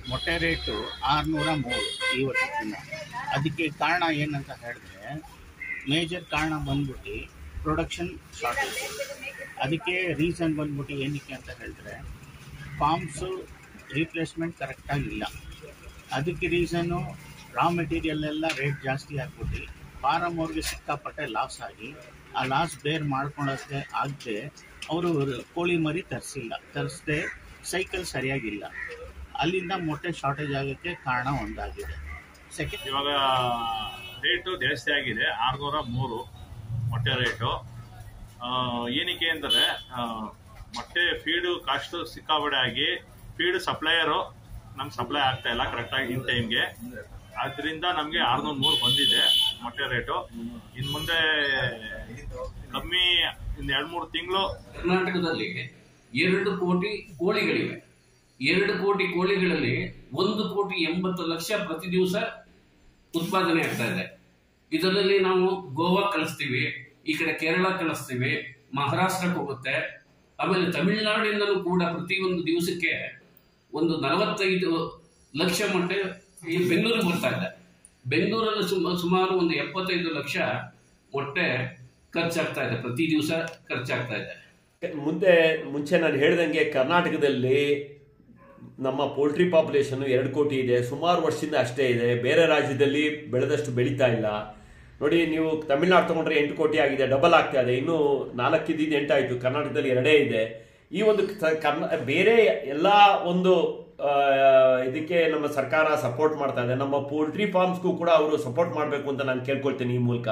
ಮೊಟ್ಟೆ ರೇಟು ಆರುನೂರ ಮೂರು ಇವತ್ತು ದಿನ ಅದಕ್ಕೆ ಕಾರಣ ಏನಂತ ಹೇಳಿದ್ರೆ ಮೇಜರ್ ಕಾರಣ ಬಂದ್ಬಿಟ್ಟು ಪ್ರೊಡಕ್ಷನ್ ಶಾರ್ಟೇಜ್ ಅದಕ್ಕೆ ರೀಸನ್ ಬಂದ್ಬಿಟ್ಟು ಏನಕ್ಕೆ ಅಂತ ಹೇಳಿದ್ರೆ ಫಾರ್ಮ್ಸು ರೀಪ್ಲೇಸ್ಮೆಂಟ್ ಕರೆಕ್ಟಾಗಿಲ್ಲ ಅದಕ್ಕೆ ರೀಸನ್ನು ರಾ ಮೆಟೀರಿಯಲ್ ಎಲ್ಲ ರೇಟ್ ಜಾಸ್ತಿ ಆಗ್ಬಿಟ್ಟು ಫಾರಮ್ ಅವ್ರಿಗೆ ಸಿಕ್ಕಾಪಟ್ಟೆ ಲಾಸ್ ಆಗಿ ಆ ಲಾಸ್ ಬೇರ್ ಮಾಡ್ಕೊಳ್ಳೋಕ್ಕೆ ಆಗದೆ ಅವರು ಕೋಳಿ ಮರಿ ತರಿಸಿಲ್ಲ ತರಿಸದೆ ಸೈಕಲ್ ಸರಿಯಾಗಿಲ್ಲ ಅಲ್ಲಿಂದ ಮೊಟ್ಟೆ ಶಾರ್ಟೇಜ್ ಆಗೋಕ್ಕೆ ಕಾರಣ ಒಂದಾಗಿದೆ ಸೆಕೆಂಡ್ ಇವಾಗ ರೇಟು ಜಾಸ್ತಿ ಆಗಿದೆ ಆರುನೂರ ಮೂರು ಮೊಟ್ಟೆ ರೇಟು ಆ, ಏನಕ್ಕೆ ಅಂದರೆ ಆ, ಮೊಟ್ಟೆ ಫೀಡು ಕಾಸ್ಟು ಸಿಕ್ಕಾಬಡೆ ಆಗಿ ಫೀಡ್ ಸಪ್ಲೈಯರು ನಮ್ಗೆ ಸಪ್ಲೈ ಆಗ್ತಾ ಇಲ್ಲ ಕರೆಕ್ಟಾಗಿ ಇನ್ ಟೈಮ್ಗೆ ಅದರಿಂದ ನಮಗೆ ಆರುನೂರ ಮೂರು ಬಂದಿದೆ ಮೊಟ್ಟೆ ರೇಟು ಇನ್ನು ಮುಂದೆ ಕಮ್ಮಿ ಇನ್ನು ಎರಡು ಮೂರು ತಿಂಗಳು ಕರ್ನಾಟಕದಲ್ಲಿ ಎರಡು ಕೋಟಿ ಕೋಳಿಗಳಿವೆ ಎರಡು ಕೋಟಿ ಕೋಳಿಗಳಲ್ಲಿ ಒಂದು ಕೋಟಿ ಎಂಬತ್ತು ಲಕ್ಷ ಪ್ರತಿ ದಿವಸ ಉತ್ಪಾದನೆ ಆಗ್ತಾ ಇದೆ ಇದರಲ್ಲಿ ನಾವು ಗೋವಾ ಕಳಿಸ್ತೀವಿ ಈ ಕಡೆ ಕೇರಳ ಕಳಿಸ್ತೀವಿ ಮಹಾರಾಷ್ಟ್ರಕ್ಕೆ ಹೋಗುತ್ತೆ ಆಮೇಲೆ ತಮಿಳುನಾಡಿನಲ್ಲೂ ಕೂಡ ಪ್ರತಿಯೊಂದು ದಿವಸಕ್ಕೆ ಒಂದು ನಲವತ್ತೈದು ಲಕ್ಷ ಮೊಟ್ಟೆ ಈ ಬೆಂಗಳೂರಿಗೆ ಬರ್ತಾ ಇದೆ ಬೆಂಗಳೂರಲ್ಲಿ ಸುಮ ಸುಮಾರು ಒಂದು ಎಪ್ಪತ್ತೈದು ಲಕ್ಷ ಮೊಟ್ಟೆ ಖರ್ಚಾಗ್ತಾ ಇದೆ ಪ್ರತಿ ದಿವಸ ಖರ್ಚಾಗ್ತಾ ಇದೆ ಮುಂದೆ ಮುಂಚೆ ನಾನು ಹೇಳ್ದಂಗೆ ಕರ್ನಾಟಕದಲ್ಲಿ ನಮ್ಮ ಪೋಲ್ಟ್ರಿ ಪಾಪ್ಯುಲೇಷನ್ ಎರಡು ಕೋಟಿ ಇದೆ ಸುಮಾರು ವರ್ಷದಿಂದ ಅಷ್ಟೇ ಇದೆ ಬೇರೆ ರಾಜ್ಯದಲ್ಲಿ ಬೆಳೆದಷ್ಟು ಬೆಳೀತಾ ಇಲ್ಲ ನೋಡಿ ನೀವು ತಮಿಳ್ನಾಡು ತಗೊಂಡ್ರೆ ಎಂಟು ಕೋಟಿ ಆಗಿದೆ ಡಬಲ್ ಆಗ್ತಾ ಇದೆ ಇನ್ನು ನಾಲ್ಕಿದ್ದು ಎಂಟಾಯಿತು ಕರ್ನಾಟಕದಲ್ಲಿ ಎರಡೇ ಇದೆ ಈ ಒಂದು ಕ- ಕರ್ನಾ ಬೇರೆ ಎಲ್ಲ ಒಂದು ಆ, ಇದಕ್ಕೆ ನಮ್ಮ ಸರ್ಕಾರ ಸಪೋರ್ಟ್ ಮಾಡ್ತಾ ಇದೆ ನಮ್ಮ ಪೋಲ್ಟ್ರಿ ಫಾರ್ಮ್ಸ್ಗೂ ಕೂಡ ಅವರು ಸಪೋರ್ಟ್ ಮಾಡಬೇಕು ಅಂತ ನಾನು ಕೇಳ್ಕೊಳ್ತೀನಿ ಈ ಮೂಲಕ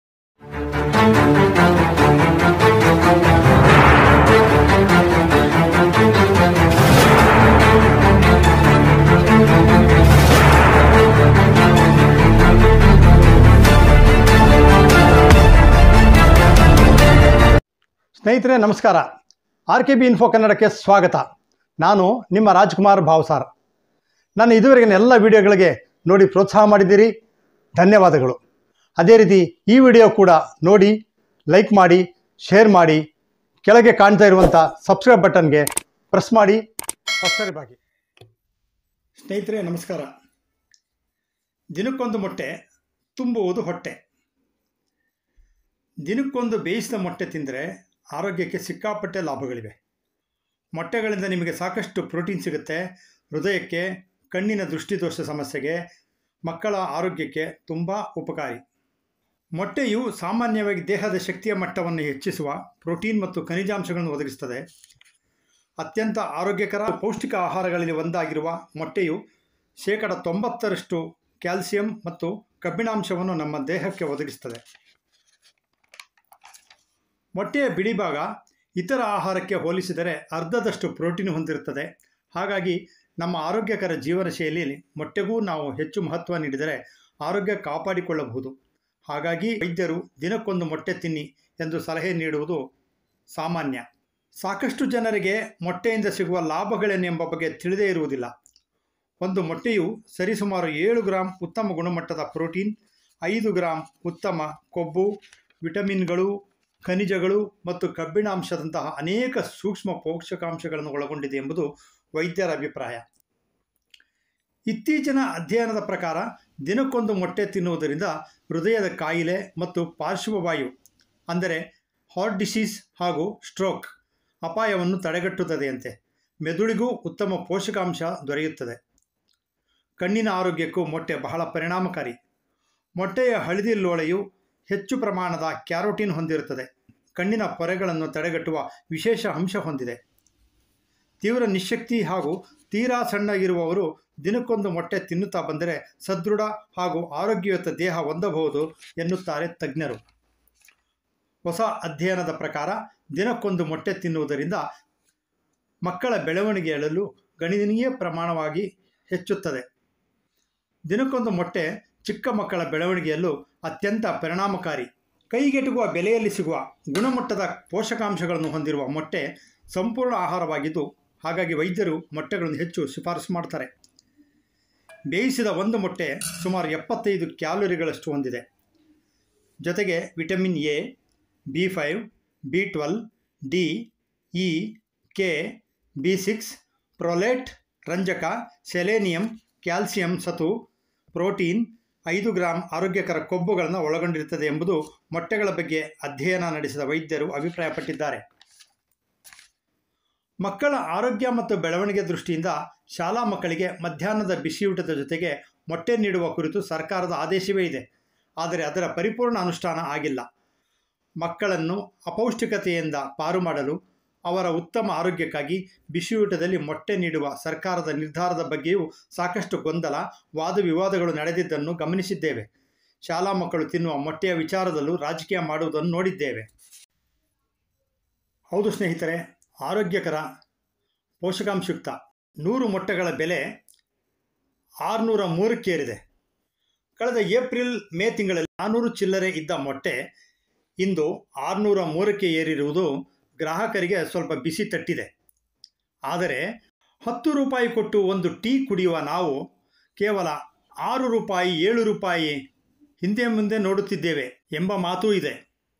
ಸ್ನೇಹಿತರೆ ನಮಸ್ಕಾರ ಆರ್ ಕೆ ಬಿ ಇನ್ಫೋ ಕನ್ನಡಕ್ಕೆ ಸ್ವಾಗತ ನಾನು ನಿಮ್ಮ ರಾಜ್ಕುಮಾರ್ ಭಾವ್ಸಾರ್ ನನ್ನ ಇದುವರೆಗಿನ ಎಲ್ಲ ವಿಡಿಯೋಗಳಿಗೆ ನೋಡಿ ಪ್ರೋತ್ಸಾಹ ಮಾಡಿದ್ದೀರಿ ಧನ್ಯವಾದಗಳು ಅದೇ ರೀತಿ ಈ ವಿಡಿಯೋ ಕೂಡ ನೋಡಿ ಲೈಕ್ ಮಾಡಿ ಶೇರ್ ಮಾಡಿ ಕೆಳಗೆ ಕಾಣ್ತಾ ಇರುವಂಥ ಸಬ್ಸ್ಕ್ರೈಬ್ ಬಟನ್ಗೆ ಪ್ರೆಸ್ ಮಾಡಿ ಸಬ್ಸ್ಕ್ರೈಬ್ ಆಗಿ ಸ್ನೇಹಿತರೆ ನಮಸ್ಕಾರ ದಿನಕ್ಕೊಂದು ಮೊಟ್ಟೆ ತುಂಬುವುದು ಹೊಟ್ಟೆ ದಿನಕ್ಕೊಂದು ಬೇಯಿಸಿದ ಮೊಟ್ಟೆ ತಿಂದರೆ ಆರೋಗ್ಯಕ್ಕೆ ಸಿಕ್ಕಾಪಟ್ಟೆ ಲಾಭಗಳಿವೆ ಮೊಟ್ಟೆಗಳಿಂದ ನಿಮಗೆ ಸಾಕಷ್ಟು ಪ್ರೋಟೀನ್ ಸಿಗುತ್ತೆ ಹೃದಯಕ್ಕೆ ಕಣ್ಣಿನ ದೃಷ್ಟಿದೋಷ ಸಮಸ್ಯೆಗೆ ಮಕ್ಕಳ ಆರೋಗ್ಯಕ್ಕೆ ತುಂಬ ಉಪಕಾರಿ ಮೊಟ್ಟೆಯು ಸಾಮಾನ್ಯವಾಗಿ ದೇಹದ ಶಕ್ತಿಯ ಮಟ್ಟವನ್ನು ಹೆಚ್ಚಿಸುವ ಪ್ರೋಟೀನ್ ಮತ್ತು ಖನಿಜಾಂಶಗಳನ್ನು ಒದಗಿಸುತ್ತದೆ ಅತ್ಯಂತ ಆರೋಗ್ಯಕರ ಪೌಷ್ಟಿಕ ಆಹಾರಗಳಲ್ಲಿ ಒಂದಾಗಿರುವ ಮೊಟ್ಟೆಯು ಶೇಕಡ ತೊಂಬತ್ತರಷ್ಟು ಕ್ಯಾಲ್ಸಿಯಂ ಮತ್ತು ಕಬ್ಬಿಣಾಂಶವನ್ನು ನಮ್ಮ ದೇಹಕ್ಕೆ ಒದಗಿಸುತ್ತದೆ ಮೊಟ್ಟೆಯ ಬಿಡಿಭಾಗ ಇತರ ಆಹಾರಕ್ಕೆ ಹೋಲಿಸಿದರೆ ಅರ್ಧದಷ್ಟು ಪ್ರೋಟೀನ್ ಹೊಂದಿರುತ್ತದೆ ಹಾಗಾಗಿ ನಮ್ಮ ಆರೋಗ್ಯಕರ ಜೀವನ ಶೈಲಿಯಲ್ಲಿ ಮೊಟ್ಟೆಗೂ ನಾವು ಹೆಚ್ಚು ಮಹತ್ವ ನೀಡಿದರೆ ಆರೋಗ್ಯ ಕಾಪಾಡಿಕೊಳ್ಳಬಹುದು ಹಾಗಾಗಿ ವೈದ್ಯರು ದಿನಕ್ಕೊಂದು ಮೊಟ್ಟೆ ತಿನ್ನಿ ಎಂದು ಸಲಹೆ ನೀಡುವುದು ಸಾಮಾನ್ಯ ಸಾಕಷ್ಟು ಜನರಿಗೆ ಮೊಟ್ಟೆಯಿಂದ ಸಿಗುವ ಲಾಭಗಳೇನೆಂಬ ಬಗ್ಗೆ ತಿಳಿದೇ ಇರುವುದಿಲ್ಲ ಒಂದು ಮೊಟ್ಟೆಯು ಸರಿಸುಮಾರು ಏಳು ಗ್ರಾಂ ಉತ್ತಮ ಗುಣಮಟ್ಟದ ಪ್ರೋಟೀನ್ ಐದು ಗ್ರಾಂ ಉತ್ತಮ ಕೊಬ್ಬು ವಿಟಮಿನ್ಗಳು ಖನಿಜಗಳು ಮತ್ತು ಕಬ್ಬಿಣಾಂಶದಂತಹ ಅನೇಕ ಸೂಕ್ಷ್ಮ ಪೋಷಕಾಂಶಗಳನ್ನು ಒಳಗೊಂಡಿದೆ ಎಂಬುದು ವೈದ್ಯರ ಅಭಿಪ್ರಾಯ ಇತ್ತೀಚಿನ ಅಧ್ಯಯನದ ಪ್ರಕಾರ ದಿನಕ್ಕೊಂದು ಮೊಟ್ಟೆ ತಿನ್ನುವುದರಿಂದ ಹೃದಯದ ಕಾಯಿಲೆ ಮತ್ತು ಪಾರ್ಶ್ವವಾಯು ಅಂದರೆ ಹಾರ್ಟ್ ಡಿಸೀಸ್ ಹಾಗೂ ಸ್ಟ್ರೋಕ್ ಅಪಾಯವನ್ನು ತಡೆಗಟ್ಟುತ್ತದೆಯಂತೆ ಮೆದುಳಿಗೂ ಉತ್ತಮ ಪೋಷಕಾಂಶ ದೊರೆಯುತ್ತದೆ ಕಣ್ಣಿನ ಆರೋಗ್ಯಕ್ಕೂ ಮೊಟ್ಟೆ ಬಹಳ ಪರಿಣಾಮಕಾರಿ ಮೊಟ್ಟೆಯ ಹಳದಿ ಲೋಳೆಯು ಹೆಚ್ಚು ಪ್ರಮಾಣದ ಕ್ಯಾರೋಟಿನ್ ಹೊಂದಿರುತ್ತದೆ ಕಣ್ಣಿನ ಪೊರೆಗಳನ್ನು ತಡೆಗಟ್ಟುವ ವಿಶೇಷ ಅಂಶ ಹೊಂದಿದೆ ತೀವ್ರ ನಿಶಕ್ತಿ ಹಾಗೂ ತೀರಾ ಸಣ್ಣಗಿರುವವರು ದಿನಕ್ಕೊಂದು ಮೊಟ್ಟೆ ತಿನ್ನುತ್ತಾ ಬಂದರೆ ಸದೃಢ ಹಾಗೂ ಆರೋಗ್ಯಯುತ ದೇಹ ಹೊಂದಬಹುದು ಎನ್ನುತ್ತಾರೆ ತಜ್ಞರು ಹೊಸ ಅಧ್ಯಯನದ ಪ್ರಕಾರ ದಿನಕ್ಕೊಂದು ಮೊಟ್ಟೆ ತಿನ್ನುವುದರಿಂದ ಮಕ್ಕಳ ಬೆಳವಣಿಗೆಯಲ್ಲೂ ಗಣನೀಯ ಪ್ರಮಾಣವಾಗಿ ಹೆಚ್ಚುತ್ತದೆ ದಿನಕ್ಕೊಂದು ಮೊಟ್ಟೆ ಚಿಕ್ಕ ಮಕ್ಕಳ ಬೆಳವಣಿಗೆಯಲ್ಲೂ ಅತ್ಯಂತ ಪರಿಣಾಮಕಾರಿ ಕೈಗೆಟುಕುವ ಬೆಲೆಯಲ್ಲಿ ಸಿಗುವ ಗುಣಮಟ್ಟದ ಪೋಷಕಾಂಶಗಳನ್ನು ಹೊಂದಿರುವ ಮೊಟ್ಟೆ ಸಂಪೂರ್ಣ ಆಹಾರವಾಗಿದ್ದು ಹಾಗಾಗಿ ವೈದ್ಯರು ಮೊಟ್ಟೆಗಳನ್ನು ಹೆಚ್ಚು ಶಿಫಾರಸು ಮಾಡ್ತಾರೆ ಬೇಯಿಸಿದ ಒಂದು ಮೊಟ್ಟೆ ಸುಮಾರು ಎಪ್ಪತ್ತೈದು ಕ್ಯಾಲೋರಿಗಳಷ್ಟು ಹೊಂದಿದೆ ಜೊತೆಗೆ vitamin A B five B twelve D E K B six folate ರಂಜಕ ಸೆಲೇನಿಯಂ ಕ್ಯಾಲ್ಸಿಯಂ ಸತು ಪ್ರೋಟೀನ್ ಐದು ಗ್ರಾಂ ಆರೋಗ್ಯಕರ ಕೊಬ್ಬುಗಳನ್ನು ಒಳಗೊಂಡಿರುತ್ತದೆ ಎಂಬುದು ಮೊಟ್ಟೆಗಳ ಬಗ್ಗೆ ಅಧ್ಯಯನ ನಡೆಸಿದ ವೈದ್ಯರು ಅಭಿಪ್ರಾಯಪಟ್ಟಿದ್ದಾರೆ ಮಕ್ಕಳ ಆರೋಗ್ಯ ಮತ್ತು ಬೆಳವಣಿಗೆ ದೃಷ್ಟಿಯಿಂದ ಶಾಲಾ ಮಕ್ಕಳಿಗೆ ಮಧ್ಯಾಹ್ನದ ಬಿಸಿಯೂಟದ ಜೊತೆಗೆ ಮೊಟ್ಟೆ ನೀಡುವ ಕುರಿತು ಸರ್ಕಾರದ ಆದೇಶವೇ ಇದೆ ಆದರೆ ಅದರ ಪರಿಪೂರ್ಣ ಅನುಷ್ಠಾನ ಆಗಿಲ್ಲ ಮಕ್ಕಳನ್ನು ಅಪೌಷ್ಟಿಕತೆಯಿಂದ ಪಾರು ಮಾಡಲು ಅವರ ಉತ್ತಮ ಆರೋಗ್ಯಕ್ಕಾಗಿ ಬಿಸಿಯೂಟದಲ್ಲಿ ಮೊಟ್ಟೆ ನೀಡುವ ಸರ್ಕಾರದ ನಿರ್ಧಾರದ ಬಗ್ಗೆಯೂ ಸಾಕಷ್ಟು ಗೊಂದಲ ವಾದವಿವಾದಗಳು ನಡೆದಿದ್ದನ್ನು ಗಮನಿಸಿದ್ದೇವೆ ಶಾಲಾ ಮಕ್ಕಳು ತಿನ್ನುವ ಮೊಟ್ಟೆಯ ವಿಚಾರದಲ್ಲೂ ರಾಜಕೀಯ ಮಾಡುವುದನ್ನು ನೋಡಿದ್ದೇವೆ ಹೌದು ಸ್ನೇಹಿತರೆ ಆರೋಗ್ಯಕರ ಪೋಷಕಾಂಶಯುಕ್ತ ನೂರು ಮೊಟ್ಟೆಗಳ ಬೆಲೆ ಆರುನೂರ ಮೂರಕ್ಕೇರಿದೆ ಕಳೆದ ಏಪ್ರಿಲ್ ಮೇ ತಿಂಗಳಲ್ಲಿ ನಾನ್ನೂರು ಚಿಲ್ಲರೆ ಇದ್ದ ಮೊಟ್ಟೆ ಇಂದು ಆರುನೂರ ಮೂರಕ್ಕೆ ಏರಿರುವುದು ಗ್ರಾಹಕರಿಗೆ ಸ್ವಲ್ಪ ಬಿಸಿ ತಟ್ಟಿದೆ ಆದರೆ ಹತ್ತು ರೂಪಾಯಿ ಕೊಟ್ಟು ಒಂದು ಟೀ ಕುಡಿಯುವ ನಾವು ಕೇವಲ ಆರು ರೂಪಾಯಿ ಏಳು ರೂಪಾಯಿ ಹಿಂದೆ ಮುಂದೆ ನೋಡುತ್ತಿದ್ದೇವೆ ಎಂಬ ಮಾತೂ ಇದೆ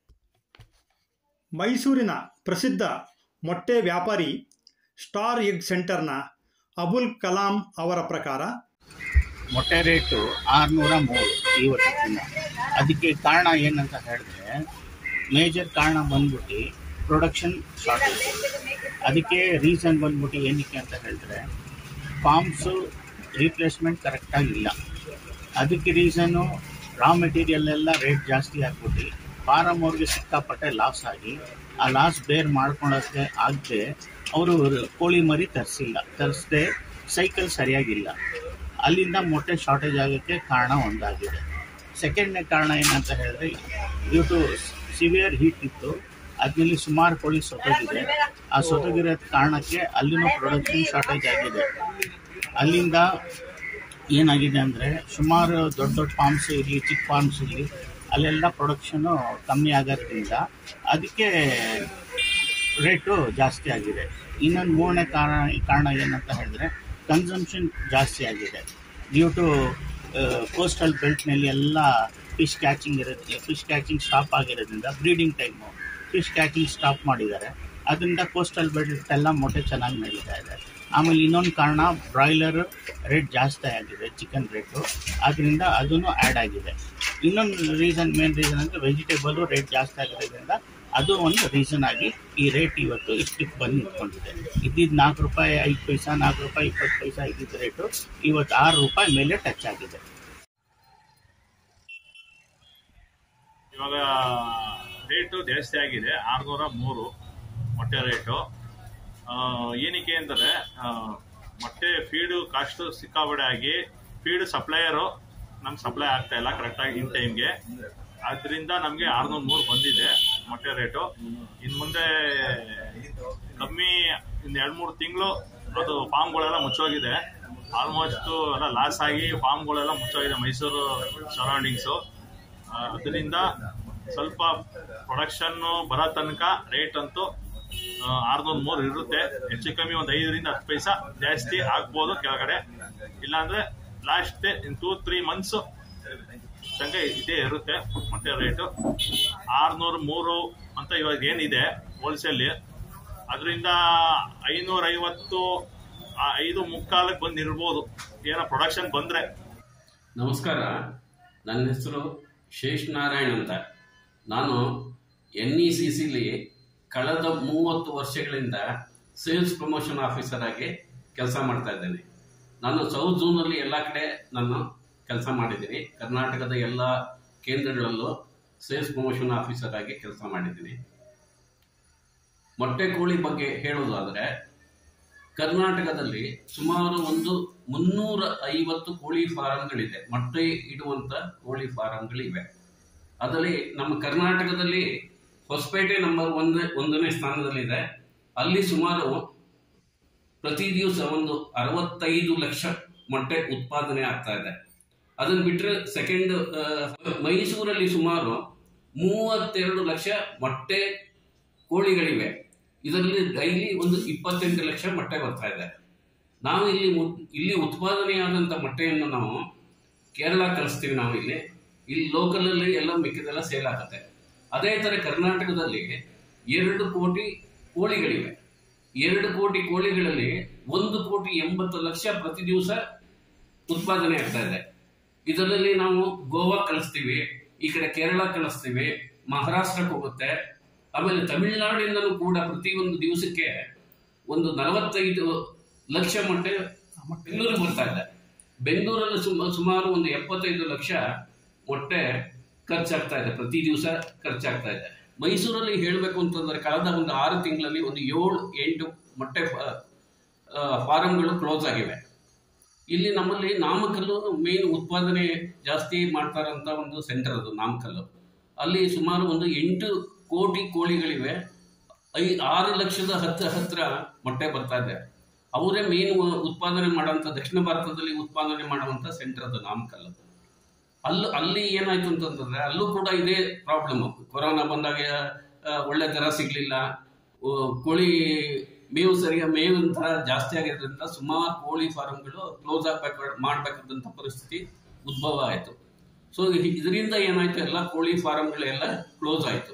ಮೈಸೂರಿನ ಪ್ರಸಿದ್ಧ ಮೊಟ್ಟೆ ವ್ಯಾಪಾರಿ ಸ್ಟಾರ್ ಎಗ್ ಸೆಂಟರ್ನ ಅಬುಲ್ ಕಲಾಂ ಅವರ ಪ್ರಕಾರ ಮೊಟ್ಟೆ ರೇಟು ಆರುನೂರ ಮೂರು ಇವತ್ತು ದಿನ ಅದಕ್ಕೆ ಕಾರಣ ಏನಂತ ಹೇಳಿದ್ರೆ ಮೇಜರ್ ಕಾರಣ ಬಂದ್ಬಿಟ್ಟು ಪ್ರೊಡಕ್ಷನ್ ಶಾರ್ಟೇಜ್ ಅದಕ್ಕೆ ರೀಸನ್ ಬಂದ್ಬಿಟ್ಟು ಏನಕ್ಕೆ ಅಂತ ಹೇಳಿದ್ರೆ ಫಾರ್ಮ್ಸು ರೀಪ್ಲೇಸ್ಮೆಂಟ್ ಕರೆಕ್ಟಾಗಿಲ್ಲ ಅದಕ್ಕೆ ರೀಸನ್ನು ರಾ ಮೆಟೀರಿಯಲ್ ಎಲ್ಲ ರೇಟ್ ಜಾಸ್ತಿ ಆಗ್ಬಿಟ್ಟು ಫಾರಮ್ ಅವ್ರಿಗೆ ಸಿಕ್ಕಾಪಟ್ಟೆ ಲಾಸ್ ಆಗಿ ಆ ಲಾಸ್ ಬೇರ್ ಮಾಡ್ಕೊಳಕ್ಕೆ ಆಗದೆ ಅವರು ಕೋಳಿ ಮರಿ ತರಿಸಿಲ್ಲ ತರಿಸದೆ ಸೈಕಲ್ ಸರಿಯಾಗಿಲ್ಲ ಅಲ್ಲಿಂದ ಮೊಟ್ಟೆ ಶಾರ್ಟೇಜ್ ಆಗೋಕ್ಕೆ ಕಾರಣ ಒಂದಾಗಿದೆ ಸೆಕೆಂಡ್ನೇ ಕಾರಣ ಏನಂತ ಹೇಳಿದ್ರೆ ಡ್ಯೂ ಟು ಸಿವಿಯರ್ ಹೀಟ್ ಇತ್ತು ಅದ್ರಲ್ಲಿ ಸುಮಾರು ಕೋಳಿ ಸೊತೋಗಿದೆ ಆ ಸೊತೋಗಿರೋ ಕಾರಣಕ್ಕೆ ಅಲ್ಲಿನೂ ಪ್ರೊಡಕ್ಷನ್ ಶಾರ್ಟೇಜ್ ಆಗಿದೆ ಅಲ್ಲಿಂದ ಏನಾಗಿದೆ ಅಂದರೆ ಸುಮಾರು ದೊಡ್ಡ ದೊಡ್ಡ ಫಾರ್ಮ್ಸ್ ಇರಲಿ ಚಿಕ್ಕ ಫಾರ್ಮ್ಸ್ ಇರಲಿ ಅಲ್ಲೆಲ್ಲ ಪ್ರೊಡಕ್ಷನು ಕಮ್ಮಿ ಆಗೋದ್ರಿಂದ ಅದಕ್ಕೆ ರೇಟು ಜಾಸ್ತಿ ಆಗಿದೆ ಇನ್ನೊಂದು ಮೂರನೇ ಕಾರಣ ಕಾರಣ ಏನಂತ ಹೇಳಿದ್ರೆ ಕನ್ಸಂಪ್ಷನ್ ಜಾಸ್ತಿ ಆಗಿದೆ ಡ್ಯೂ ಟು ಕೋಸ್ಟಲ್ ಬೆಲ್ಟ್ನಲ್ಲಿ ಎಲ್ಲ ಫಿಶ್ ಕ್ಯಾಚಿಂಗ್ ಇರುತ್ತೆ ಫಿಶ್ ಕ್ಯಾಚಿಂಗ್ ಸ್ಟಾಪ್ ಆಗಿರೋದ್ರಿಂದ breeding time fish catching stop ಮಾಡಿದ್ದಾರೆ ಅದರಿಂದ ಕೋಸ್ಟಲ್ ಬೆಲ್ಟ್ ಎಲ್ಲ ಮೊಟ್ಟೆ ಚೆನ್ನಾಗಿ ನಡೀತಾ ಇದೆ ಆಮೇಲೆ ಇನ್ನೊಂದು ಕಾರಣ ಬ್ರಾಯ್ಲರ್ ರೇಟ್ ಜಾಸ್ತಿ ಆಗಿದೆ ಚಿಕನ್ ರೇಟು ಅದರಿಂದ ಅದೂ ಆ್ಯಡ್ ಆಗಿದೆ ಇನ್ನೊಂದು ರೀಸನ್ ಮೇನ್ ರೀಸನ್ ಅಂದರೆ ವೆಜಿಟೇಬಲು ರೇಟ್ ಜಾಸ್ತಿ ಆಗಿರೋದ್ರಿಂದ ಅದು ಒಂದು ರೀಸನ್ ಆಗಿ ಈ ರೇಟ್ ಇವತ್ತು ಇಷ್ಟಕ್ಕೆ ಬಂದು ನಿಂತ್ಕೊಂಡಿದೆ ಇದ್ದಿದ್ದು ನಾಲ್ಕು ರೂಪಾಯಿ ಐದು ಪೈಸಾ ನಾಲ್ಕು ರೂಪಾಯಿ ಇಪ್ಪತ್ತು ಪೈಸಾ ಇದ್ದಿದ್ದ ರೇಟು ಇವತ್ತು ಆರು ರೂಪಾಯಿ ಮೇಲೆ ಟಚ್ ಆಗಿದೆ ಇವಾಗ ರೇಟು ಜಾಸ್ತಿ ಆಗಿದೆ ಆರುನೂರ ಮೂರು ಮೊಟ್ಟೆ ರೇಟು ಆ, ಏನಕ್ಕೆ ಅಂದರೆ ಮೊಟ್ಟೆ ಫೀಡು ಕಾಸ್ಟು ಸಿಕ್ಕಾಬಡೆ ಆಗಿ ಫೀಡ್ ಸಪ್ಲೈಯರು ನಮ್ಗೆ ಸಪ್ಲೈ ಆಗ್ತಾ ಇಲ್ಲ ಕರೆಕ್ಟಾಗಿ ಇನ್ ಟೈಮ್ಗೆ ಅದರಿಂದ ನಮಗೆ ಆರುನೂರ ಮೂರು ಬಂದಿದೆ ಮೊಟ್ಟೆ ರೇಟು ಇನ್ನು ಮುಂದೆ ಕಮ್ಮಿ ಇನ್ನು ಎರಡು ಮೂರು ತಿಂಗಳು ಅದು ಫಾರ್ಮ್ಗಳೆಲ್ಲ ಮುಚ್ಚೋಗಿದೆ ಆಲ್ಮೋಸ್ಟ್ ಎಲ್ಲ ಲಾಸ್ ಆಗಿ ಫಾರ್ಮ್ಗಳೆಲ್ಲ ಮುಚ್ಚೋಗಿದೆ ಮೈಸೂರು ಸರೌಂಡಿಂಗ್ಸು ಅದರಿಂದ ಸ್ವಲ್ಪ ಪ್ರೊಡಕ್ಷನ್ ಬರೋ ತನಕ ರೇಟ್ ಅಂತೂ ಆರ್ನೂರು ಮೂರು ಇರುತ್ತೆ ಹೆಚ್ಚು ಕಮ್ಮಿ ಒಂದು ಐದರಿಂದ ಹತ್ತು ಪೈಸಾ ಜಾಸ್ತಿ ಆಗ್ಬೋದು ಕೆಳಗಡೆ ಇಲ್ಲಾಂದ್ರೆ last in two three months ತನಕ ಇದೇ ಇರುತ್ತೆ ಮತ್ತೆ ರೇಟು ಆರ್ನೂರು ಮೂರು ಅಂತ ಇವಾಗ ಏನಿದೆ ಹೋಲ್ಸೇಲಿ ಅದರಿಂದ ಐನೂರ ಐವತ್ತು ಐದು ಮುಕ್ಕಾಲಕ್ಕೆ ಬಂದು ಇರ್ಬೋದು ಏನೋ ಪ್ರೊಡಕ್ಷನ್ ಬಂದ್ರೆ ನಮಸ್ಕಾರ ನನ್ನ ಹೆಸರು ಶೇಷ್ ನಾರಾಯಣ್ ಅಂತ ನಾನು ಎನ್ ಇ ಸಿ ಸಿಲಿ ಕಳೆದ ಮೂವತ್ತು ವರ್ಷಗಳಿಂದ ಸೇಲ್ಸ್ ಪ್ರಮೋಷನ್ ಆಫೀಸರ್ ಆಗಿ ಕೆಲಸ ಮಾಡ್ತಾ ಇದ್ದೇನೆ ನಾನು ಸೌತ್ ಝೋನಲ್ಲಿ ಎಲ್ಲ ಕಡೆ ನಾನು ಕೆಲಸ ಮಾಡಿದ್ದೀನಿ ಕರ್ನಾಟಕದ ಎಲ್ಲ ಕೇಂದ್ರಗಳಲ್ಲೂ ಸೇಲ್ಸ್ ಪ್ರಮೋಷನ್ ಆಫೀಸರ್ ಆಗಿ ಕೆಲಸ ಮಾಡಿದ್ದೀನಿ ಮೊಟ್ಟೆ ಕೋಳಿ ಬಗ್ಗೆ ಹೇಳೋದಾದರೆ ಕರ್ನಾಟಕದಲ್ಲಿ ಸುಮಾರು ಒಂದು ಮುನ್ನೂರ ಐವತ್ತು ಕೋಳಿ ಫಾರಂಗಳಿದೆ ಮೊಟ್ಟೆ ಇಡುವಂತ ಕೋಳಿ ಫಾರಂಗಳಿವೆ ಅದರಲ್ಲಿ ನಮ್ಮ ಕರ್ನಾಟಕದಲ್ಲಿ ಹೊಸಪೇಟೆ ನಂಬರ್ ಒಂದು ಒಂದನೇ ಸ್ಥಾನದಲ್ಲಿದೆ ಅಲ್ಲಿ ಸುಮಾರು ಪ್ರತಿ ದಿವಸ ಒಂದು ಅರವತ್ತೈದು ಲಕ್ಷ ಮೊಟ್ಟೆ ಉತ್ಪಾದನೆ ಆಗ್ತಾ ಇದೆ ಅದನ್ನು ಬಿಟ್ಟರೆ ಸೆಕೆಂಡ್ ಮೈಸೂರಲ್ಲಿ ಸುಮಾರು ಮೂವತ್ತೆರಡು ಲಕ್ಷ ಮೊಟ್ಟೆ ಕೋಳಿಗಳಿವೆ ಇದರಲ್ಲಿ ಡೈಲಿ ಒಂದು ಇಪ್ಪತ್ತೆಂಟು ಲಕ್ಷ ಮೊಟ್ಟೆ ಬರ್ತಾ ಇದೆ ನಾವು ಇಲ್ಲಿ ಮು- ಇಲ್ಲಿ ಉತ್ಪಾದನೆಯಾದಂಥ ಮೊಟ್ಟೆಯನ್ನು ನಾವು ಕೇರಳ ಕಳಿಸ್ತೀವಿ ನಾವು ಇಲ್ಲಿ ಇಲ್ಲಿ ಲೋಕಲಲ್ಲಿ ಎಲ್ಲ ಮಿಕ್ಕಿದೆಲ್ಲ ಸೇಲ್ ಆಗುತ್ತೆ ಅದೇ ಥರ ಕರ್ನಾಟಕದಲ್ಲಿ ಎರಡು ಕೋಟಿ ಕೋಳಿಗಳಿವೆ ಎರಡು ಕೋಟಿ ಕೋಳಿಗಳಲ್ಲಿ ಒಂದು ಕೋಟಿ ಎಂಬತ್ತು ಲಕ್ಷ ಪ್ರತಿ ದಿವಸ ಉತ್ಪಾದನೆ ಆಗ್ತಾ ಇದೆ ಇದರಲ್ಲಿ ನಾವು ಗೋವಾ ಕಳಿಸ್ತೀವಿ ಈ ಕಡೆ ಕೇರಳ ಕಳಿಸ್ತೀವಿ ಮಹಾರಾಷ್ಟ್ರಕ್ಕೆ ಹೋಗುತ್ತೆ ಆಮೇಲೆ ತಮಿಳುನಾಡಿಂದಲೂ ಕೂಡ ಪ್ರತಿ ಒಂದು ದಿವಸಕ್ಕೆ ಒಂದು ನಲವತ್ತೈದು ಲಕ್ಷ ಮೊಟ್ಟೆ ಬೆಂಗಳೂರಿಗೆ ಬರ್ತಾ ಇದೆ ಬೆಂಗಳೂರಲ್ಲಿ ಸುಮ ಸುಮಾರು ಒಂದು ಎಪ್ಪತ್ತೈದು ಲಕ್ಷ ಮೊಟ್ಟೆ ಖರ್ಚಾಗ್ತಾ ಇದೆ ಪ್ರತಿ ದಿವಸ ಖರ್ಚಾಗ್ತಾ ಇದೆ ಮೈಸೂರಲ್ಲಿ ಹೇಳಬೇಕು ಅಂತಂದ್ರೆ ಕಳೆದ ಒಂದು ಆರು ತಿಂಗಳಲ್ಲಿ ಒಂದು ಏಳು ಎಂಟು ಮೊಟ್ಟೆ ಫಾರಂಗಳು ಕ್ಲೋಸ್ ಆಗಿವೆ ಇಲ್ಲಿ ನಮ್ಮಲ್ಲಿ ನಾಮಕಲ್ಲು ಮೇನ್ ಉತ್ಪಾದನೆ ಜಾಸ್ತಿ ಮಾಡ್ತಾರಂತ ಒಂದು ಸೆಂಟರ್ ಅದು ನಾಮಕಲ್ಲು ಅಲ್ಲಿ ಸುಮಾರು ಒಂದು ಎಂಟು ಕೋಟಿ ಕೋಳಿಗಳಿವೆ ಐ ಆರು ಲಕ್ಷದ ಹತ್ತು ಹತ್ರ ಮೊಟ್ಟೆ ಬರ್ತಾ ಇದೆ ಅವರೇ ಮೇನ್ ಉತ್ಪಾದನೆ ಮಾಡುವಂತ ದಕ್ಷಿಣ ಭಾರತದಲ್ಲಿ ಉತ್ಪಾದನೆ ಮಾಡುವಂತ ಸೆಂಟರ್ ಅದು ನಾಮಕಲ್ಲು ಅಲ್ಲೂ ಅಲ್ಲಿ ಏನಾಯ್ತು ಅಂತಂದ್ರೆ ಅಲ್ಲೂ ಕೂಡ ಇದೇ ಪ್ರಾಬ್ಲಮ್ ಕೊರೋನಾ ಬಂದಾಗ ಆ, ಒಳ್ಳೆ ದರ ಸಿಗ್ಲಿಲ್ಲ ಓ, ಕೋಳಿ ಮೇವು ಸರಿಯಾಗಿ ಮೇವಿನ ದರ ಜಾಸ್ತಿ ಆಗಿರೋದ್ರಿಂದ ಸುಮಾರು ಕೋಳಿ ಫಾರ್ಮ್ಗಳು ಕ್ಲೋಸ್ ಆಗ್ಬೇಕು ಮಾಡ್ಬೇಕಾದಂತ ಪರಿಸ್ಥಿತಿ ಉದ್ಭವ ಆಯಿತು ಸೊ ಇದರಿಂದ ಏನಾಯ್ತು ಎಲ್ಲ ಕೋಳಿ ಫಾರ್ಮ್ಗಳೆಲ್ಲ ಕ್ಲೋಸ್ ಆಯಿತು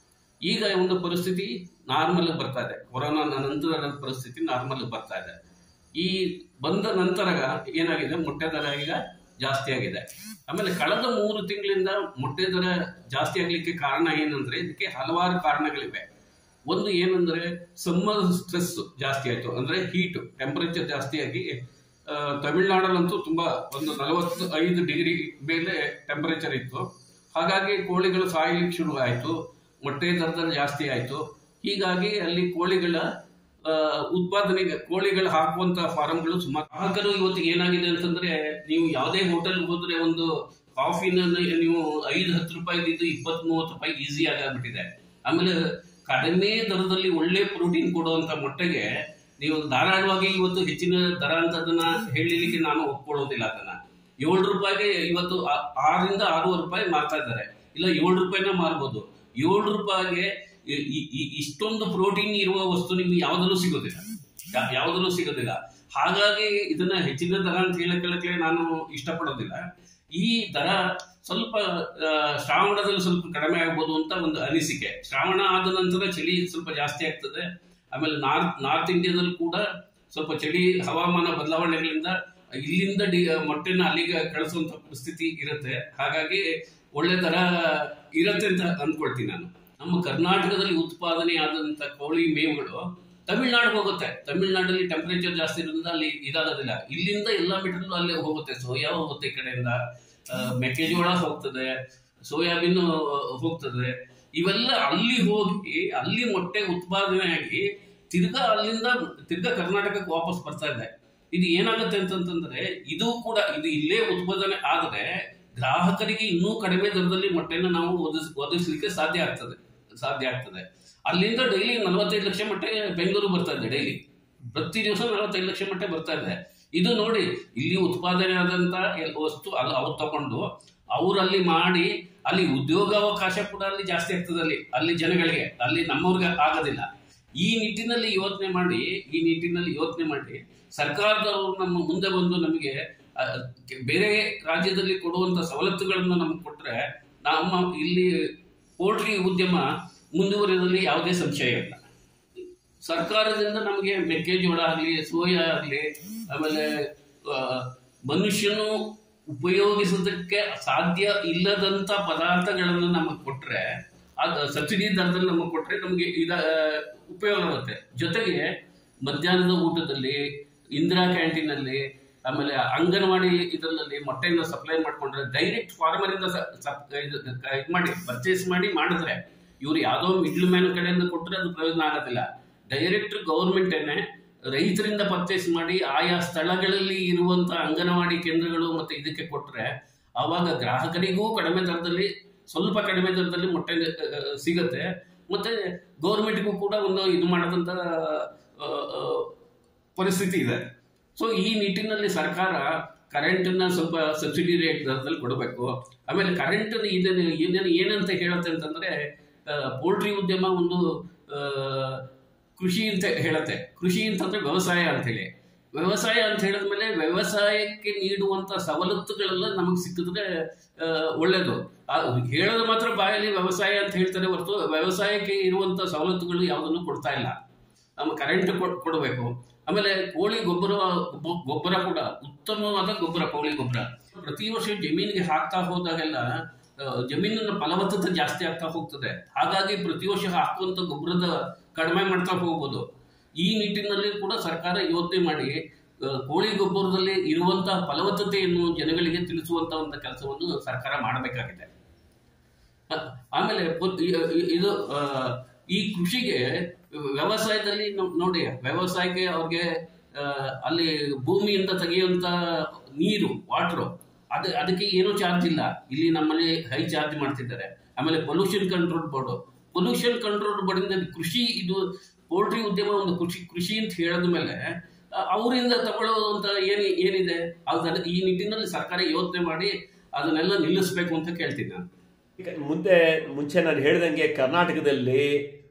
ಈಗ ಒಂದು ಪರಿಸ್ಥಿತಿ ನಾರ್ಮಲ್ ಬರ್ತಾ ಇದೆ ಕೊರೋನಾ ನಂತರದ ಪರಿಸ್ಥಿತಿ ನಾರ್ಮಲ್ ಬರ್ತಾ ಇದೆ ಈ ಬಂದ ನಂತರ ಏನಾಗಿದೆ ಮೊಟ್ಟೆ ದರ ಈಗ ಜಾಸ್ತಿ ಆಗಿದೆ ಆಮೇಲೆ ಕಳೆದ ಮೂರು ತಿಂಗಳಿಂದ ಮೊಟ್ಟೆ ದರ ಜಾಸ್ತಿ ಆಗ್ಲಿಕ್ಕೆ ಕಾರಣ ಏನಂದ್ರೆ ಇದಕ್ಕೆ ಹಲವಾರು ಕಾರಣಗಳಿವೆ ಒಂದು ಏನಂದ್ರೆ ಸಮ್ಮರ್ ಸ್ಟ್ರೆಸ್ ಜಾಸ್ತಿ ಆಯ್ತು ಅಂದ್ರೆ ಹೀಟ್ ಟೆಂಪರೇಚರ್ ಜಾಸ್ತಿ ಆಗಿ ಆ, ತಮಿಳ್ನಾಡಲ್ಲಂತೂ ತುಂಬಾ ಒಂದು ನಲವತ್ತು ಐದು ಡಿಗ್ರಿ ಮೇಲೆ ಟೆಂಪರೇಚರ್ ಇತ್ತು ಹಾಗಾಗಿ ಕೋಳಿಗಳು ಸಾಯಲಿಕ್ಕೆ ಶುರು ಆಯ್ತು ಮೊಟ್ಟೆ ದರದಲ್ಲಿ ಜಾಸ್ತಿ ಆಯ್ತು ಹೀಗಾಗಿ ಅಲ್ಲಿ ಕೋಳಿಗಳ ಆ, ಉತ್ಪಾದನೆಗೆ ಕೋಳಿಗಳು ಹಾಕುವಂತ ಫಾರಂಗಳು ಸುಮಾರು ಗ್ರಾಹಕರು ಇವತ್ತು ಏನಾಗಿದೆ ಅಂತಂದ್ರೆ ನೀವು ಯಾವುದೇ ಹೋಟೆಲ್ ಹೋದ್ರೆ ಒಂದು ಕಾಫಿನ ನೀವು ಐದು ಹತ್ತು ರೂಪಾಯಿದ್ದು ಇಪ್ಪತ್ತ್ ಮೂವತ್ತು ರೂಪಾಯಿ ಈಸಿ ಆಗ್ಬಿಟ್ಟಿದೆ ಆಮೇಲೆ ಕಡಿಮೆ ದರದಲ್ಲಿ ಒಳ್ಳೆ ಪ್ರೋಟೀನ್ ಕೊಡುವಂತ ಮೊಟ್ಟೆಗೆ ನೀವು ಧಾರಾಳವಾಗಿ ಇವತ್ತು ಹೆಚ್ಚಿನ ದರ ಅಂತ ಅದನ್ನ ಹೇಳಲಿಕ್ಕೆ ನಾನು ಒಪ್ಕೊಳ್ಳೋದಿಲ್ಲ ಅದನ್ನ ಏಳು ರೂಪಾಯಿಗೆ ಇವತ್ತು ಆ- ಆರರಿಂದ ಆರೂವರೆ ರೂಪಾಯಿ ಮಾರ್ತಾ ಇದ್ದಾರೆ ಇಲ್ಲ ಏಳು ರೂಪಾಯಿನ ಮಾರ್ಬೋದು ಏಳು ರೂಪಾಯಿಗೆ ಇ- ಇ- ಇ- ಇಷ್ಟೊಂದು ಪ್ರೋಟೀನ್ ಇರುವ ವಸ್ತು ನಿಮ್ಗೆ ಯಾವ್ದಲ್ಲೂ ಸಿಗೋದಿಲ್ಲ ಯಾ- ಯಾವ್ದಲ್ಲೂ ಸಿಗೋದಿಲ್ಲ ಹಾಗಾಗಿ ಇದನ್ನ ಹೆಚ್ಚಿನ ದರ ಅಂತ ಹೇಳಕ್ಕೆ ನಾನು ಇಷ್ಟಪಡೋದಿಲ್ಲ ಈ ದರ ಸ್ವಲ್ಪ ಆ, ಶ್ರಾವಣದಲ್ಲಿ ಸ್ವಲ್ಪ ಕಡಿಮೆ ಆಗ್ಬೋದು ಅಂತ ಒಂದು ಅನಿಸಿಕೆ ಶ್ರಾವಣ ಆದ ನಂತರ ಚಳಿ ಸ್ವಲ್ಪ ಜಾಸ್ತಿ ಆಗ್ತದೆ ಆಮೇಲೆ ನಾರ್ತ್ ನಾರ್ತ್ ಇಂಡಿಯಾದಲ್ಲಿ ಕೂಡ ಸ್ವಲ್ಪ ಚಳಿ ಹವಾಮಾನ ಬದಲಾವಣೆಗಳಿಂದ ಇಲ್ಲಿಂದ ಡಿ ಮೊಟ್ಟೆನ ಅಲ್ಲಿಗೆ ಕಳಿಸುವಂತ ಪರಿಸ್ಥಿತಿ ಇರುತ್ತೆ ಹಾಗಾಗಿ ಒಳ್ಳೆ ದರ ಇರುತ್ತೆ ಅಂತ ಅಂದ್ಕೊಳ್ತೀನಿ ನಾನು ನಮ್ಮ ಕರ್ನಾಟಕದಲ್ಲಿ ಉತ್ಪಾದನೆ ಆದಂತ ಕೋಳಿ ಮೇವುಗಳು ತಮಿಳ್ನಾಡಿಗೆ ಹೋಗುತ್ತೆ ತಮಿಳ್ನಾಡಲ್ಲಿ ಟೆಂಪರೇಚರ್ ಜಾಸ್ತಿ ಇರೋದ್ರಿಂದ ಅಲ್ಲಿ ಇದಾಗೋದಿಲ್ಲ ಇಲ್ಲಿಂದ ಎಲ್ಲ ಮೀಟರ್ಲು ಅಲ್ಲೇ ಹೋಗುತ್ತೆ ಸೋಯಾ ಹೋಗುತ್ತೆ ಈ ಕಡೆಯಿಂದ ಆ, ಮೆಕ್ಕೆಜೋಳ ಹೋಗ್ತದೆ ಸೋಯಾಬೀನ್ ಹೋಗ್ತದೆ ಇವೆಲ್ಲ ಅಲ್ಲಿ ಹೋಗಿ ಅಲ್ಲಿ ಮೊಟ್ಟೆ ಉತ್ಪಾದನೆ ಆಗಿ ತಿರ್ಗಾ ಅಲ್ಲಿಂದ ತಿರ್ಗಾ ಕರ್ನಾಟಕಕ್ಕೆ ವಾಪಸ್ ಬರ್ತಾ ಇದೆ ಇದು ಏನಾಗುತ್ತೆ ಅಂತಂತಂದ್ರೆ ಇದು ಕೂಡ ಇದು ಇಲ್ಲೇ ಉತ್ಪಾದನೆ ಆದರೆ ಗ್ರಾಹಕರಿಗೆ ಇನ್ನೂ ಕಡಿಮೆ ದರದಲ್ಲಿ ಮೊಟ್ಟೆನ ನಾವು ಒದಗಿಸ್ ಒದಗಿಸ್ಲಿಕ್ಕೆ ಸಾಧ್ಯ ಆಗ್ತದೆ ಸಾಧ್ಯ ಆಗ್ತದೆ ಅಲ್ಲಿಂದ ಡೈಲಿ ನಲವತ್ತೈದು ಲಕ್ಷ ಮೊಟ್ಟೆ ಬೆಂಗಳೂರು ಬರ್ತಾ ಇದೆ ಡೈಲಿ ಪ್ರತಿ ದಿವಸ ನಲವತ್ತೈದು ಲಕ್ಷ ಮೊಟ್ಟೆ ಬರ್ತಾ ಇದೆ ಇದು ನೋಡಿ ಇಲ್ಲಿ ಉತ್ಪಾದನೆ ಆದಂತ ಎಲ್- ವಸ್ತು ಅಲ್ಲಿ ಅವ್ರು ತಗೊಂಡು ಅವ್ರು ಅಲ್ಲಿ ಮಾಡಿ ಅಲ್ಲಿ ಉದ್ಯೋಗಾವಕಾಶ ಕೂಡ ಅಲ್ಲಿ ಜಾಸ್ತಿ ಆಗ್ತದೆ ಅಲ್ಲಿ ಅಲ್ಲಿ ಜನಗಳಿಗೆ ಅಲ್ಲಿ ನಮ್ಮವ್ರಿಗೆ ಆಗೋದಿಲ್ಲ ಈ ನಿಟ್ಟಿನಲ್ಲಿ ಯೋಚನೆ ಮಾಡಿ ಈ ನಿಟ್ಟಿನಲ್ಲಿ ಯೋಚನೆ ಮಾಡಿ ಸರ್ಕಾರದವರು ನಮ್ಮ ಮುಂದೆ ಬಂದು ನಮಗೆ ಆ, ಬೇರೆ ರಾಜ್ಯದಲ್ಲಿ ಕೊಡುವಂತ ಸವಲತ್ತುಗಳನ್ನು ನಮ್ಗೆ ಕೊಟ್ರೆ ನಮ್ಮ ಇಲ್ಲಿ ಪೋಲ್ಟ್ರಿ ಉದ್ಯಮ ಮುಂದುವರಿಯೋದ್ರಲ್ಲಿ ಯಾವುದೇ ಸಂಶಯ ಇಲ್ಲ ಸರ್ಕಾರದಿಂದ ನಮಗೆ ಮೆಕ್ಕೆಜೋಳ ಆಗಲಿ ಸೋಯಾ ಆಗಲಿ ಆಮೇಲೆ ಆ, ಮನುಷ್ಯನು ಉಪಯೋಗಿಸೋದಕ್ಕೆ ಸಾಧ್ಯ ಇಲ್ಲದಂತ ಪದಾರ್ಥಗಳನ್ನು ನಮಗೆ ಕೊಟ್ರೆ ಅದು ಸಬ್ಸಿಡಿ ದರದಲ್ಲಿ ನಮಗೆ ಕೊಟ್ರೆ ನಮಗೆ ಇದ ಉಪಯೋಗ ಆಗುತ್ತೆ ಜೊತೆಗೆ ಮಧ್ಯಾಹ್ನದ ಊಟದಲ್ಲಿ ಇಂದಿರಾ ಕ್ಯಾಂಟೀನಲ್ಲಿ ಆಮೇಲೆ ಅಂಗನವಾಡಿ ಇದರಲ್ಲಿ ಮೊಟ್ಟೆಯನ್ನು ಸಪ್ಲೈ ಮಾಡ್ಕೊಂಡ್ರೆ ಡೈರೆಕ್ಟ್ ಫಾರ್ಮರಿಂದ ಇದು ಮಾಡಿ ಪರ್ಚೇಸ್ ಮಾಡಿ ಮಾಡಿದ್ರೆ ಇವ್ರು ಯಾವುದೋ ಮಿಡ್ಲ್ ಮ್ಯಾನ್ ಕಡೆಯಿಂದ ಕೊಟ್ಟರೆ ಅದು ಪ್ರಯೋಜನ ಆಗೋದಿಲ್ಲ ಡೈರೆಕ್ಟ್ ಗೌರ್ಮೆಂಟೇನೆ ರೈತರಿಂದ ಪರ್ಚೇಸ್ ಮಾಡಿ ಆಯಾ ಸ್ಥಳಗಳಲ್ಲಿ ಇರುವಂತ ಅಂಗನವಾಡಿ ಕೇಂದ್ರಗಳು ಮತ್ತೆ ಇದಕ್ಕೆ ಕೊಟ್ರೆ ಆವಾಗ ಗ್ರಾಹಕರಿಗೂ ಕಡಿಮೆ ದರದಲ್ಲಿ ಸ್ವಲ್ಪ ಕಡಿಮೆ ದರದಲ್ಲಿ ಮೊಟ್ಟೆ ಆ, ಸಿಗತ್ತೆ ಮತ್ತೆ ಗೌರ್ಮೆಂಟ್ಗೂ ಕೂಡ ಒಂದು ಇದು ಮಾಡದಂತ ಆ, ಆ, ಪರಿಸ್ಥಿತಿ ಇದೆ ಸೊ ಈ ನಿಟ್ಟಿನಲ್ಲಿ ಸರ್ಕಾರ ಕರೆಂಟನ್ನ ಸ್ವಲ್ಪ ಸಬ್ಸಿಡಿ ರೇಟ್ ದರದಲ್ಲಿ ಕೊಡಬೇಕು ಆಮೇಲೆ ಕರೆಂಟ್ ಇದನ್ನು ಇದನ್ನು ಏನಂತ ಹೇಳುತ್ತೆ ಅಂತಂದ್ರೆ ಪೋಲ್ಟ್ರಿ ಉದ್ಯಮ ಒಂದು ಆ, ಕೃಷಿ ಅಂತ ಹೇಳುತ್ತೆ ಕೃಷಿ ಅಂತಂದ್ರೆ ವ್ಯವಸಾಯ ಅಂತ ಹೇಳಿ ವ್ಯವಸಾಯ ಅಂತ ಹೇಳಿದ್ಮೇಲೆ ವ್ಯವಸಾಯಕ್ಕೆ ನೀಡುವಂತ ಸವಲತ್ತುಗಳೆಲ್ಲ ನಮಗೆ ಸಿಕ್ಕಿದ್ರೆ ಆ, ಒಳ್ಳೇದು ಆ, ಹೇಳೋದು ಮಾತ್ರ ಬಾಯಲ್ಲಿ ವ್ಯವಸಾಯ ಅಂತ ಹೇಳ್ತಾರೆ ಹೊರತು ವ್ಯವಸಾಯಕ್ಕೆ ಇರುವಂತ ಸವಲತ್ತುಗಳು ಯಾವುದನ್ನು ಕೊಡ್ತಾ ಇಲ್ಲ ಆಮೇಲೆ ಕರೆಂಟ್ ಕೊಡಬೇಕು ಆಮೇಲೆ ಕೋಳಿ ಗೊಬ್ಬರ ಗೊ- ಗೊಬ್ಬರ ಕೂಡ ಉತ್ತಮವಾದ ಗೊಬ್ಬರ ಕೋಳಿ ಗೊಬ್ಬರ ಪ್ರತಿ ವರ್ಷ ಜಮೀನಿಗೆ ಹಾಕ್ತಾ ಹೋದಾಗೆಲ್ಲ ಆ, ಜಮೀನಿನ ಫಲವತ್ತತೆ ಜಾಸ್ತಿ ಆಗ್ತಾ ಹೋಗ್ತದೆ ಹಾಗಾಗಿ ಪ್ರತಿ ವರ್ಷ ಹಾಕುವಂತ ಗೊಬ್ಬರದ ಕಡಿಮೆ ಮಾಡ್ತಾ ಹೋಗ್ಬೋದು ಈ ನಿಟ್ಟಿನಲ್ಲಿ ಕೂಡ ಸರ್ಕಾರ ಯೋಚನೆ ಮಾಡಿ ಆ, ಕೋಳಿ ಗೊಬ್ಬರದಲ್ಲಿ ಇರುವಂತಹ ಫಲವತ್ತತೆಯನ್ನು ಜನಗಳಿಗೆ ತಿಳಿಸುವಂತ ಒಂದು ಕೆಲಸವನ್ನು ಸರ್ಕಾರ ಮಾಡಬೇಕಾಗಿದೆ ಅ- ಆಮೇಲೆ ಪೊ- ಇ- ಇ- ಇದು ಆ, ಈ ಕೃಷಿಗೆ ವ್ಯವಸಾಯದಲ್ಲಿ ನೋ- ನೋಡಿ ವ್ಯವಸಾಯಕ್ಕೆ ಅವ್ರಿಗೆ ಆ, ಅಲ್ಲಿ ಭೂಮಿಯಿಂದ ತೆಗೆಯುವಂತ ನೀರು ವಾಟರ್ ಅದ ಅದಕ್ಕೆ ಏನೂ ಚಾರ್ಜ್ ಇಲ್ಲ ಇಲ್ಲಿ ನಮ್ಮಲ್ಲಿ ಹೈ ಚಾರ್ಜ್ ಮಾಡ್ತಿದ್ದಾರೆ ಆಮೇಲೆ pollution control board pollution control ಬೋರ್ಡಿಂದ ಕೃಷಿ ಇದು ಪೋಲ್ಟ್ರಿ ಉದ್ಯಮ ಒಂದು ಕೃಷಿ ಕೃಷಿ ಅಂತ ಹೇಳಿದ ಮೇಲೆ ಆ, ಅವರಿಂದ ತಗೊಳ್ಳೋದಂತ ಏನ್ ಏನಿದೆ ಅದನ್ನ ಈ ನಿಟ್ಟಿನಲ್ಲಿ ಸರ್ಕಾರ ಯೋಚನೆ ಮಾಡಿ ಅದನ್ನೆಲ್ಲ ನಿಲ್ಲಿಸಬೇಕು ಅಂತ ಕೇಳ್ತೀನಿ ನಾನು ಈಗ ಮುಂದೆ ಮುಂಚೆ ನಾನು ಹೇಳ್ದಂಗೆ ಕರ್ನಾಟಕದಲ್ಲಿ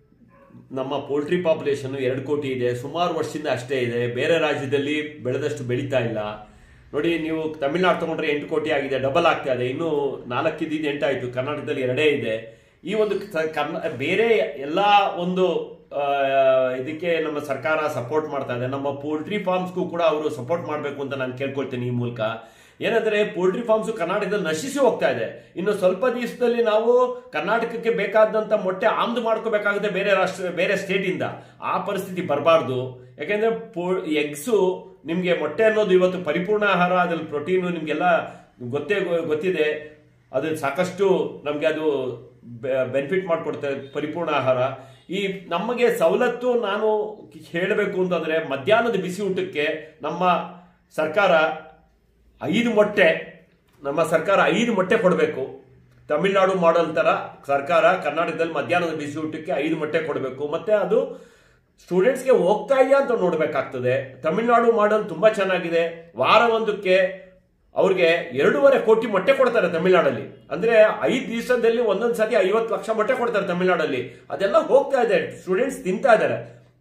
ನಮ್ಮ ಪೋಲ್ಟ್ರಿ ಪಾಪ್ಯುಲೇಷನ್ ಎರಡು ಕೋಟಿ ಇದೆ ಸುಮಾರು ವರ್ಷದಿಂದ ಅಷ್ಟೇ ಇದೆ ಬೇರೆ ರಾಜ್ಯದಲ್ಲಿ ಬೆಳೆದಷ್ಟು ಬೆಳೀತಾ ಇಲ್ಲ ನೋಡಿ ನೀವು ತಮಿಳ್ನಾಡು ತಗೊಂಡ್ರೆ ಎಂಟು ಕೋಟಿ ಆಗಿದೆ ಡಬಲ್ ಆಗ್ತಾ ಇದೆ ಇನ್ನು ನಾಲ್ಕಿದ್ದು ಎಂಟಾಯಿತು ಕರ್ನಾಟಕದಲ್ಲಿ ಎರಡೇ ಇದೆ ಈ ಒಂದು ಕ- ಕರ್ನಾ ಬೇರೆ ಎಲ್ಲ ಒಂದು ಆ, ಇದಕ್ಕೆ ನಮ್ಮ ಸರ್ಕಾರ ಸಪೋರ್ಟ್ ಮಾಡ್ತಾ ಇದೆ ನಮ್ಮ ಪೋಲ್ಟ್ರಿ ಫಾರ್ಮ್ಸ್ಗೂ ಕೂಡ ಅವರು ಸಪೋರ್ಟ್ ಮಾಡಬೇಕು ಅಂತ ನಾನು ಕೇಳ್ಕೊಳ್ತೀನಿ ಈ ಮೂಲಕ ಏನಂದ್ರೆ ಪೋಲ್ಟ್ರಿ ಫಾರ್ಮ್ಸ್ ಕರ್ನಾಟಕದಲ್ಲಿ ನಶಿಸಿ ಹೋಗ್ತಾ ಇದೆ ಇನ್ನು ಸ್ವಲ್ಪ ದಿವಸದಲ್ಲಿ ನಾವು ಕರ್ನಾಟಕಕ್ಕೆ ಬೇಕಾದಂತ ಮೊಟ್ಟೆ ಆಮದು ಮಾಡ್ಕೋಬೇಕಾಗುತ್ತೆ ಬೇರೆ ರಾಷ್ಟ್ರ ಬೇರೆ ಸ್ಟೇಟ್ ಇಂದ ಆ ಪರಿಸ್ಥಿತಿ ಬರಬಾರ್ದು ಯಾಕೆಂದ್ರೆ ಪೋ ಎಗ್ಸು ನಿಮ್ಗೆ ಮೊಟ್ಟೆ ಅನ್ನೋದು ಇವತ್ತು ಪರಿಪೂರ್ಣ ಆಹಾರ ಅದ್ರಲ್ಲಿ ಪ್ರೋಟೀನು ನಿಮ್ಗೆಲ್ಲ ಗೊತ್ತೇ ಗೊ- ಗೊತ್ತಿದೆ ಅದು ಸಾಕಷ್ಟು ನಮ್ಗೆ ಅದು ಬೆನಿಫಿಟ್ ಮಾಡಿಕೊಡ್ತಾರೆ ಪರಿಪೂರ್ಣ ಆಹಾರ ಈ ನಮಗೆ ಸವಲತ್ತು ನಾನು ಹೇಳಬೇಕು ಅಂತಂದ್ರೆ ಮಧ್ಯಾಹ್ನದ ಬಿಸಿ ಊಟಕ್ಕೆ ನಮ್ಮ ಸರ್ಕಾರ ಐದು ಮೊಟ್ಟೆ ನಮ್ಮ ಸರ್ಕಾರ ಐದು ಮೊಟ್ಟೆ ಕೊಡಬೇಕು ತಮಿಳುನಾಡು ಮಾಡಲ್ ತರ ಸರ್ಕಾರ ಕರ್ನಾಟಕದಲ್ಲಿ ಮಧ್ಯಾಹ್ನದ ಬಿಸಿ ಊಟಕ್ಕೆ ಐದು ಮೊಟ್ಟೆ ಕೊಡಬೇಕು ಮತ್ತೆ ಅದು ಸ್ಟೂಡೆಂಟ್ಸ್ಗೆ ಹೋಗ್ತಾ ಇದೆಯಾ ಅಂತ ನೋಡ್ಬೇಕಾಗ್ತದೆ ತಮಿಳುನಾಡು ಮಾಡಲ್ ತುಂಬಾ ಚೆನ್ನಾಗಿದೆ ವಾರ ಒಂದಕ್ಕೆ ಅವ್ರಿಗೆ ಎರಡೂವರೆ ಕೋಟಿ ಮೊಟ್ಟೆ ಕೊಡ್ತಾರೆ ತಮಿಳುನಾಡಲ್ಲಿ ಅಂದ್ರೆ ಐದು ದಿವಸದಲ್ಲಿ ಒಂದೊಂದ್ ಸತಿ ಐವತ್ತು ಲಕ್ಷ ಮೊಟ್ಟೆ ಕೊಡ್ತಾರೆ ತಮಿಳುನಾಡಲ್ಲಿ ಅದೆಲ್ಲ ಹೋಗ್ತಾ ಇದೆ ಸ್ಟೂಡೆಂಟ್ಸ್ ತಿಂತಾ ಇದ್ದಾರೆ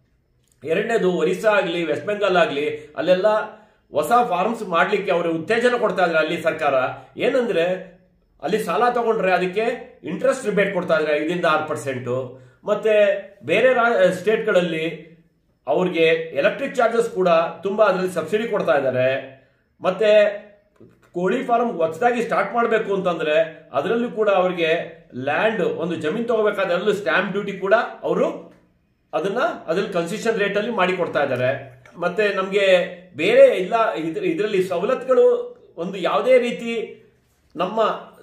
ಎರಡನೇದು ಒರಿಸ್ಸಾ ಆಗಲಿ ವೆಸ್ಟ್ ಬೆಂಗಾಲ್ ಆಗಲಿ ಅಲ್ಲೆಲ್ಲ ಹೊಸ ಫಾರ್ಮ್ಸ್ ಮಾಡ್ಲಿಕ್ಕೆ ಅವರು ಉತ್ತೇಜನ ಕೊಡ್ತಾ ಇದ್ದಾರೆ ಅಲ್ಲಿ ಸರ್ಕಾರ ಏನಂದ್ರೆ ಅಲ್ಲಿ ಸಾಲ ತಗೊಂಡ್ರೆ ಅದಕ್ಕೆ ಇಂಟ್ರೆಸ್ಟ್ ರಿಬೇಟ್ ಕೊಡ್ತಾ ಇದ್ದಾರೆ ಐದಿಂದ ಆರು ಪರ್ಸೆಂಟು ಮತ್ತೆ ಬೇರೆ ಸ್ಟೇಟ್ಗಳಲ್ಲಿ ಅವ್ರಿಗೆ ಎಲೆಕ್ಟ್ರಿಕ್ ಚಾರ್ಜಸ್ ಕೂಡ ತುಂಬಾ ಅದರಲ್ಲಿ ಸಬ್ಸಿಡಿ ಕೊಡ್ತಾ ಇದ್ದಾರೆ ಮತ್ತೆ ಕೋಳಿ ಫಾರ್ಮ್ ಹೊಸದಾಗಿ ಸ್ಟಾರ್ಟ್ ಮಾಡಬೇಕು ಅಂತಂದ್ರೆ ಅದರಲ್ಲೂ ಕೂಡ ಅವರಿಗೆ ಲ್ಯಾಂಡ್ ಒಂದು ಜಮೀನ್ ತಗೋಬೇಕಾದ್ರೆ ಅದರಲ್ಲೂ ಸ್ಟ್ಯಾಂಪ್ ಡ್ಯೂಟಿ ಕೂಡ ಅವರು ಅದನ್ನ ಅದ್ರಲ್ಲಿ ಕನ್ಸೆಷನ್ ರೇಟ್ ಅಲ್ಲಿ ಮಾಡಿ ಕೊಡ್ತಾ ಇದ್ದಾರೆ ಮತ್ತೆ ನಮ್ಗೆ ಬೇರೆ ಇಲ್ಲ ಇದ್ರ ಇದರಲ್ಲಿ ಸವಲತ್ತುಗಳು ಒಂದು ಯಾವುದೇ ರೀತಿ ನಮ್ಮ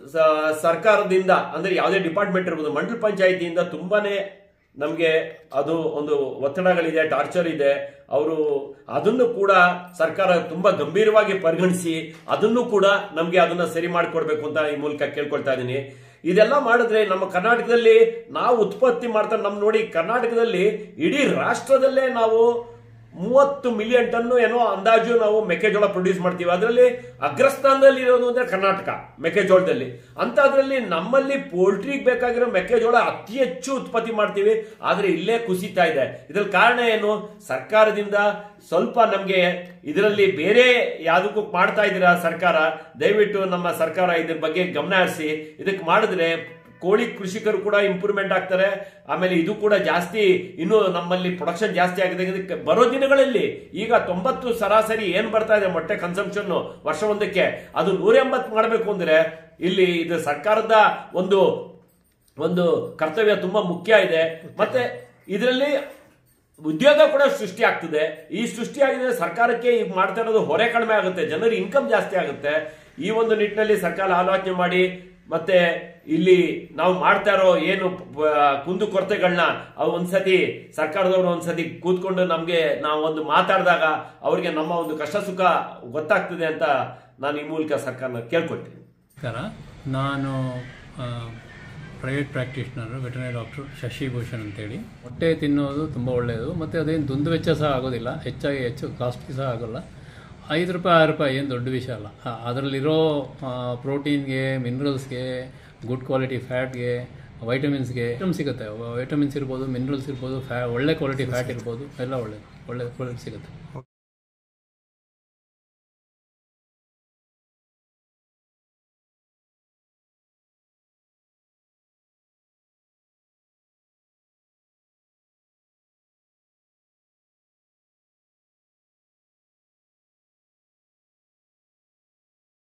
ಸ- ಸರ್ಕಾರದಿಂದ ಅಂದ್ರೆ ಯಾವುದೇ ಡಿಪಾರ್ಟ್ಮೆಂಟ್ ಇರ್ಬೋದು ಮಂಡಲ ಪಂಚಾಯತಿಯಿಂದ ತುಂಬಾನೇ ನಮಗೆ ಅದು ಒಂದು ಒತ್ತಡಗಳಿದೆ ಟಾರ್ಚರ್ ಇದೆ ಅವರು ಅದನ್ನು ಕೂಡ ಸರ್ಕಾರ ತುಂಬಾ ಗಂಭೀರವಾಗಿ ಪರಿಗಣಿಸಿ ಅದನ್ನು ಕೂಡ ನಮಗೆ ಅದನ್ನ ಸರಿ ಮಾಡಿಕೊಡ್ಬೇಕು ಅಂತ ಈ ಮೂಲಕ ಕೇಳ್ಕೊಳ್ತಾ ಇದ್ದೀನಿ ಇದೆಲ್ಲ ಮಾಡಿದ್ರೆ ನಮ್ಮ ಕರ್ನಾಟಕದಲ್ಲಿ ನಾವು ಉತ್ಪತ್ತಿ ಮಾಡ್ತಾ ನಮ್ ನೋಡಿ ಕರ್ನಾಟಕದಲ್ಲಿ ಇಡೀ ರಾಷ್ಟ್ರದಲ್ಲೇ ನಾವು ಮೂವತ್ತು ಮಿಲಿಯನ್ ಟನ್ನು ಏನೋ ಅಂದಾಜು ನಾವು ಮೆಕ್ಕೆಜೋಳ ಪ್ರೊಡ್ಯೂಸ್ ಮಾಡ್ತೀವಿ ಅದರಲ್ಲಿ ಅಗ್ರಸ್ಥಾನದಲ್ಲಿ ಇರೋದು ಅಂದ್ರೆ ಕರ್ನಾಟಕ ಮೆಕ್ಕೆಜೋಳದಲ್ಲಿ ಅಂತದ್ರಲ್ಲಿ ನಮ್ಮಲ್ಲಿ ಪೋಲ್ಟ್ರಿಗೆ ಬೇಕಾಗಿರೋ ಮೆಕ್ಕೆಜೋಳ ಅತಿ ಹೆಚ್ಚು ಉತ್ಪತ್ತಿ ಮಾಡ್ತೀವಿ ಆದ್ರೆ ಇಲ್ಲೇ ಕುಸಿತಾ ಇದೆ ಇದ್ರಲ್ಲಿ ಕಾರಣ ಏನು ಸರ್ಕಾರದಿಂದ ಸ್ವಲ್ಪ ನಮ್ಗೆ ಇದರಲ್ಲಿ ಬೇರೆ ಯಾವ್ದಕ್ಕೂ ಮಾಡ್ತಾ ಇದ್ದೀರಾ ಸರ್ಕಾರ ದಯವಿಟ್ಟು ನಮ್ಮ ಸರ್ಕಾರ ಇದ್ರ ಬಗ್ಗೆ ಗಮನ ಹರಿಸಿ ಇದಕ್ಕೆ ಮಾಡಿದ್ರೆ ಕೋಳಿ ಕೃಷಿಕರು ಕೂಡ ಇಂಪ್ರೂವ್ಮೆಂಟ್ ಆಗ್ತಾರೆ ಆಮೇಲೆ ಇದು ಕೂಡ ಜಾಸ್ತಿ ಇನ್ನು ನಮ್ಮಲ್ಲಿ ಪ್ರೊಡಕ್ಷನ್ ಜಾಸ್ತಿ ಆಗಿದೆ ಇದಕ್ಕೆ ಬರೋ ದಿನಗಳಲ್ಲಿ ಈಗ ತೊಂಬತ್ತು ಸರಾಸರಿ ಏನ್ ಬರ್ತಾ ಇದೆ ಮೊಟ್ಟೆ ಕನ್ಸಂಪ್ಷನ್ ವರ್ಷ ಒಂದಕ್ಕೆ ಅದು ನೂರ ಎಂಬತ್ತು ಮಾಡಬೇಕು ಅಂದ್ರೆ ಇಲ್ಲಿ ಇದು ಸರ್ಕಾರದ ಒಂದು ಒಂದು ಕರ್ತವ್ಯ ತುಂಬಾ ಮುಖ್ಯ ಇದೆ ಮತ್ತೆ ಇದರಲ್ಲಿ ಉದ್ಯೋಗ ಕೂಡ ಸೃಷ್ಟಿ ಆಗ್ತದೆ ಈ ಸೃಷ್ಟಿ ಆಗಿದ್ರೆ ಸರ್ಕಾರಕ್ಕೆ ಈಗ ಮಾಡ್ತಾ ಇರೋದು ಹೊರೆ ಕಡಿಮೆ ಆಗುತ್ತೆ ಜನರ ಇನ್ಕಮ್ ಜಾಸ್ತಿ ಆಗುತ್ತೆ ಈ ಒಂದು ನಿಟ್ಟಿನಲ್ಲಿ ಸರ್ಕಾರ ಆಲೋಚನೆ ಮಾಡಿ ಮತ್ತೆ ಇಲ್ಲಿ ನಾವು ಮಾಡ್ತಾ ಇರೋ ಏನು ಪ- ಕುಂದು ಕೊರತೆಗಳನ್ನ ಅವು ಒಂದ್ಸತಿ ಸರ್ಕಾರದವರು ಒಂದ್ಸತಿ ಕೂತ್ಕೊಂಡು ನಮ್ಗೆ ನಾವು ಒಂದು ಮಾತಾಡಿದಾಗ ಅವ್ರಿಗೆ ನಮ್ಮ ಒಂದು ಕಷ್ಟ ಸುಖ ಗೊತ್ತಾಗ್ತದೆ ಅಂತ ನಾನು ಈ ಮೂಲಕ ಸರ್ಕಾರನ ಕೇಳ್ಕೊಳ್ತೀನಿ ನಮಸ್ಕಾರ ನಾನು private practitioner veterinary doctor Shashibhushan ಅಂತೇಳಿ ಮೊಟ್ಟೆ ತಿನ್ನೋದು ತುಂಬ ಒಳ್ಳೆಯದು ಮತ್ತು ಅದೇನು ದುಂದು ವೆಚ್ಚ ಸಹ ಆಗೋದಿಲ್ಲ ಹೆಚ್ಚಾಗಿ ಹೆಚ್ಚು ಕಾಸ್ಟ್ಲಿ ಸಹ ಆಗೋಲ್ಲ ಐದು ರೂಪಾಯಿ ಆರು ರೂಪಾಯಿ ಏನು ದೊಡ್ಡ ವಿಷಯ ಅಲ್ಲ ಆ, ಅದರಲ್ಲಿರೋ ಪ್ರೋಟೀನ್ಗೆ ಮಿನರಲ್ಸ್ಗೆ ಗುಡ್ ಕ್ವಾಲಿಟಿ ಫ್ಯಾಟ್ಗೆ ವೈಟಮಿನ್ಸ್ಗೆ ಐಟಮ್ ಸಿಗುತ್ತೆ ವೈಟಮಿನ್ಸ್ ಇರ್ಬೋದು ಮಿನರಲ್ಸ್ ಇರ್ಬೋದು ಫ್ಯಾ ಒಳ್ಳೆ ಕ್ವಾಲಿಟಿ ಫ್ಯಾಟ್ ಇರ್ಬೋದು ಎಲ್ಲ ಒಳ್ಳೆಯದು ಒಳ್ಳೆ ಕ್ವಾಲಿಟಿ ಸಿಗುತ್ತೆ